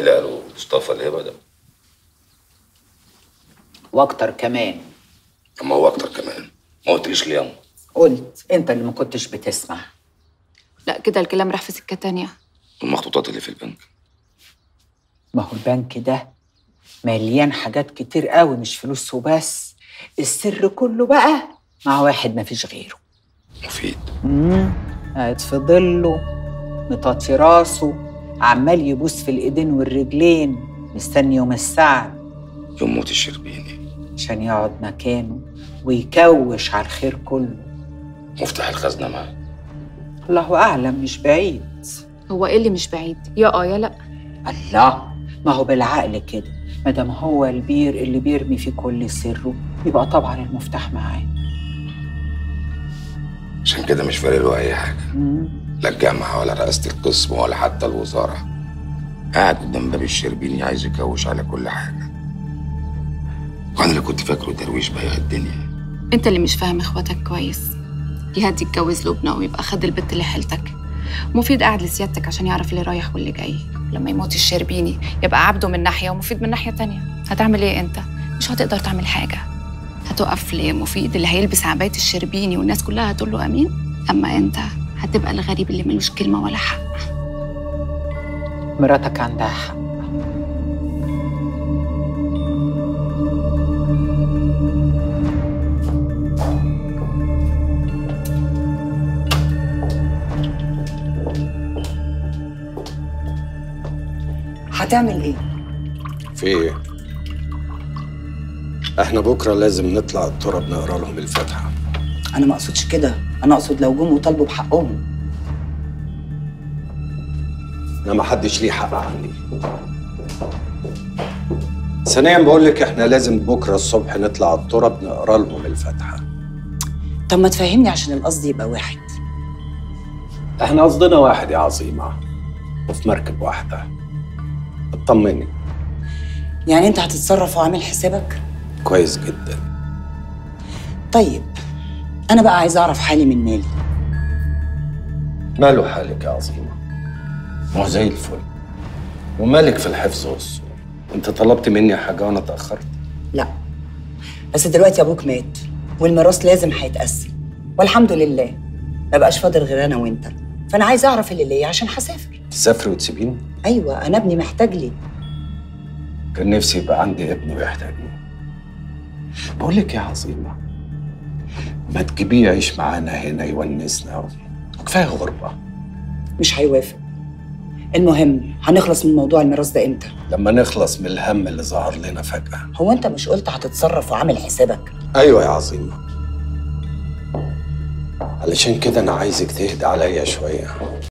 هلال ومصطفى الهبه ده واكتر كمان اما هو اكتر كمان ما قلتليش ليه ياما قلت انت اللي ما كنتش بتسمع لا كده الكلام راح في سكة تانية المخطوطات اللي في البنك ما هو البنك ده مليان حاجات كتير قوي مش فلوس وبس السر كله بقى مع واحد ما فيش غيره مفيد امم قاعد في ظله مطاطي راسه عمال يبوس في الايدين والرجلين مستني يوم السعد يوم موت الشربيني عشان يقعد مكانه ويكوش على الخير كله مفتاح الخزنه معاه الله اعلم مش بعيد هو ايه اللي مش بعيد يا اه يا لا الله ما هو بالعقل كده ما دام هو البير اللي بيرمي فيه كل سره يبقى طبعا المفتاح معاه عشان كده مش فارق له اي حاجه مم. لا الجامعه ولا رئاسه القسم ولا حتى الوزاره قاعد قدام باب الشربيني عايز يكوش على كل حاجه وانا اللي كنت فاكره درويش بيع الدنيا انت اللي مش فاهم اخواتك كويس جهاد يتجوز لبنى ويبقى خد البت اللي حيلتك مفيد قاعد لسيادتك عشان يعرف اللي رايح واللي جاي لما يموت الشربيني يبقى عبده من ناحيه ومفيد من ناحيه تانية هتعمل ايه انت مش هتقدر تعمل حاجه هتقف لمفيد اللي هيلبس عبايه الشربيني والناس كلها هتقول له امين اما انت هتبقى الغريب اللي ملوش كلمه ولا حق مراتك عندها حق هتعمل ايه؟ في ايه؟ احنا بكره لازم نطلع التراب نقرا لهم الفاتحه انا ما اقصدش كده انا اقصد لو جم وطالبوا بحقهم انا ما حدش ليه حق عندي ثانيا بقول لك احنا لازم بكره الصبح نطلع التراب نقرا لهم الفاتحه طب ما تفهمني عشان القصد يبقى واحد احنا قصدنا واحد يا عظيمه وفي مركب واحده اطمني يعني انت هتتصرف وعامل حسابك؟ كويس جدا طيب انا بقى عايزه اعرف حالي من مالي ماله حالك يا عظيمه ما هو زي الفل ومالك في الحفظ والصون انت طلبت مني حاجه وانا اتاخرت لا بس دلوقتي ابوك مات والميراث لازم هيتقسم والحمد لله ما بقاش فاضل غير انا وانت فانا عايزه اعرف اللي ليا عشان هسافر تسافري وتسيبيني ايوه انا ابني محتاج لي كان نفسي يبقى عندي ابن ويحتاجني بقول لك يا عظيمة ما تجيبيه يعيش معانا هنا يونسنا وكفاية غربة مش هيوافق المهم هنخلص من موضوع الميراث ده امتى لما نخلص من الهم اللي ظهر لنا فجأة هو انت مش قلت هتتصرف وعامل حسابك أيوة يا عظيمة علشان كده أنا عايزك تهدى عليا شوية